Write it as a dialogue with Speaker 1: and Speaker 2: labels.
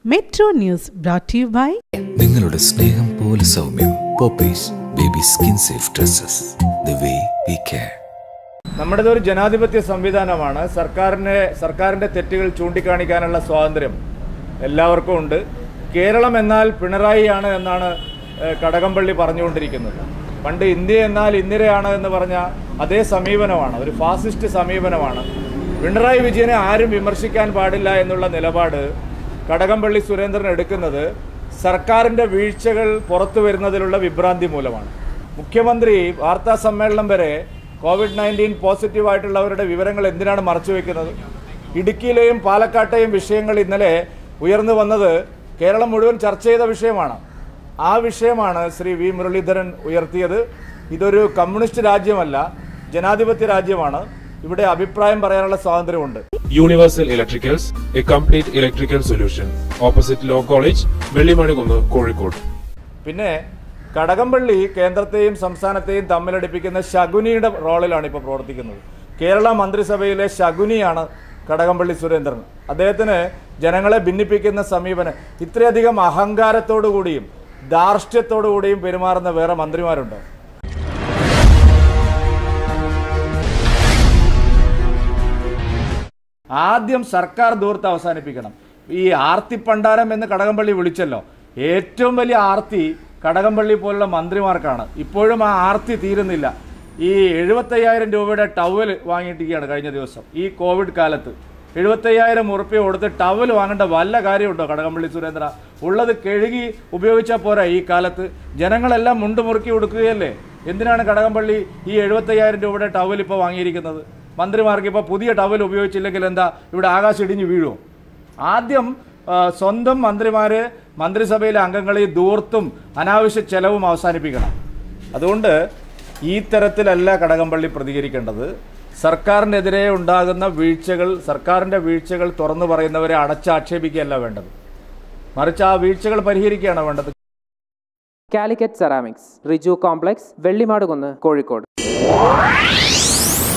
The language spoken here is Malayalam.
Speaker 1: Metro news brought you by
Speaker 2: നിങ്ങളുടെ സ്നേഹം പോലെ സൗമ്യം Poppies baby skin safe dresses the way we care
Speaker 3: നമ്മുടേത് ഒരു ജനാധിപത്യ സംവിധാനമാണ് സർക്കാരിനെ സർക്കാരിൻ്റെ തെറ്റുകൾ ചൂണ്ടിക്കാണിക്കാനുള്ള സ്വാതന്ത്ര്യം എല്ലാവർക്കും ഉണ്ട് കേരളം എന്നാൽ പിണറായിയാണ് എന്നാണ് ഏഹ്, കടകംപള്ളി പറഞ്ഞുകൊണ്ടിരിക്കുന്നത് പണ്ട് ഇന്ത്യ എന്നാൽ ഇന്ദിരയാണ് എന്ന് പറഞ്ഞ അതേ സമീപനമാണ് ഒരു ഫാസിസ്റ്റ് സമീപനമാണ് പിണറായി വിജയനെ ആരും വിമർശിക്കാൻ പാടില്ല എന്നുള്ള നിലപാട് കടകംപള്ളി സുരേന്ദ്രൻ എടുക്കുന്നത് സർക്കാരിൻ്റെ വീഴ്ചകൾ പുറത്തു വരുന്നതിലുള്ള വിഭ്രാന്തി മൂലമാണ് മുഖ്യമന്ത്രി വാർത്താ സമ്മേളനം വരെ കോവിഡ് നയൻറ്റീൻ പോസിറ്റീവ് ആയിട്ടുള്ളവരുടെ വിവരങ്ങൾ എന്തിനാണ് മറച്ചുവെക്കുന്നത് ഇടുക്കിയിലെയും പാലക്കാട്ടെയും വിഷയങ്ങൾ ഇന്നലെ ഉയർന്നു വന്നത് കേരളം മുഴുവൻ ചർച്ച ചെയ്ത വിഷയമാണ് ആ വിഷയമാണ് ശ്രീ വി മുരളീധരൻ ഉയർത്തിയത് ഇതൊരു കമ്മ്യൂണിസ്റ്റ് രാജ്യമല്ല ജനാധിപത്യ രാജ്യമാണ് ഇവിടെ അഭിപ്രായം പറയാനുള്ള സ്വാതന്ത്ര്യമുണ്ട്
Speaker 4: Universal Electricals, a complete electrical solution. Opposite Law College, വെള്ളിമണികുന്ന് Kozhikode
Speaker 3: പിന്നെ കടകംപള്ളി കേന്ദ്രത്തെയും സംസ്ഥാനത്തെയും തമ്മിലടിപ്പിക്കുന്ന ശകുനിയുടെ റോളിലാണ് ഇപ്പോൾ പ്രവർത്തിക്കുന്നത് കേരള മന്ത്രിസഭയിലെ ശകുനിയാണ് കടകംപള്ളി സുരേന്ദ്രൻ അദ്ദേഹത്തിന് ജനങ്ങളെ ഭിന്നിപ്പിക്കുന്ന സമീപനം ഇത്രയധികം അഹങ്കാരത്തോടു കൂടിയും ധാർഷ്ട്യത്തോടു കൂടിയും പെരുമാറുന്ന വേറെ മന്ത്രിമാരുണ്ടോ ആദ്യം സർക്കാർ ദൂർത്ത് അവസാനിപ്പിക്കണം ഈ ആർത്തി പണ്ടാരം എന്ന് കടകംപള്ളി വിളിച്ചല്ലോ ഏറ്റവും വലിയ ആർത്തി കടകംപള്ളി പോലുള്ള മന്ത്രിമാർക്കാണ് ഇപ്പോഴും ആ ആർത്തി തീരുന്നില്ല ഈ എഴുപത്തയ്യായിരം രൂപയുടെ ടവൽ വാങ്ങിയിട്ടിരിക്കുകയാണ് കഴിഞ്ഞ ദിവസം ഈ കോവിഡ് കാലത്ത് എഴുപത്തയ്യായിരം ഉറുപ്പ്യ കൊടുത്ത് ടവൽ വാങ്ങേണ്ട വല്ല കാര്യമുണ്ടോ കടകംപള്ളി സുരേന്ദ്ര ഉള്ളത് കഴുകി ഉപയോഗിച്ചാൽ പോരാ ഈ കാലത്ത് ജനങ്ങളെല്ലാം മുണ്ട് മുറുക്കി കൊടുക്കുകയല്ലേ എന്തിനാണ് കടകംപള്ളി ഈ എഴുപത്തയ്യായിരം രൂപയുടെ ടവൽ ഇപ്പോൾ വാങ്ങിയിരിക്കുന്നത് മന്ത്രിമാർക്ക് ഇപ്പോൾ പുതിയ ടവൽ ഉപയോഗിച്ചില്ലെങ്കിൽ എന്താ ഇവിടെ ആകാശം ഇടിഞ്ഞ് വീഴുമോ ആദ്യം ആ, സ്വന്തം മന്ത്രിമാര് മന്ത്രിസഭയിലെ അംഗങ്ങളെ ഈ ദൂർത്തും അനാവശ്യ ചെലവും അവസാനിപ്പിക്കണം അതുകൊണ്ട് ഈ തരത്തിലല്ല കടകംപള്ളി പ്രതികരിക്കേണ്ടത് സർക്കാരിനെതിരെ ഉണ്ടാകുന്ന വീഴ്ചകൾ സർക്കാരിൻ്റെ വീഴ്ചകൾ തുറന്നു പറയുന്നവരെ അടച്ചാക്ഷേപിക്കുകയല്ല വേണ്ടത് മറിച്ച് ആ വീഴ്ചകൾ പരിഹരിക്കുകയാണ് വേണ്ടത്
Speaker 5: കാലിക്കറ്റ് സെറാമിക്സ് റിജു കോംപ്ലക്സ് വെള്ളിമാടുകുന്ന് കോഴിക്കോട്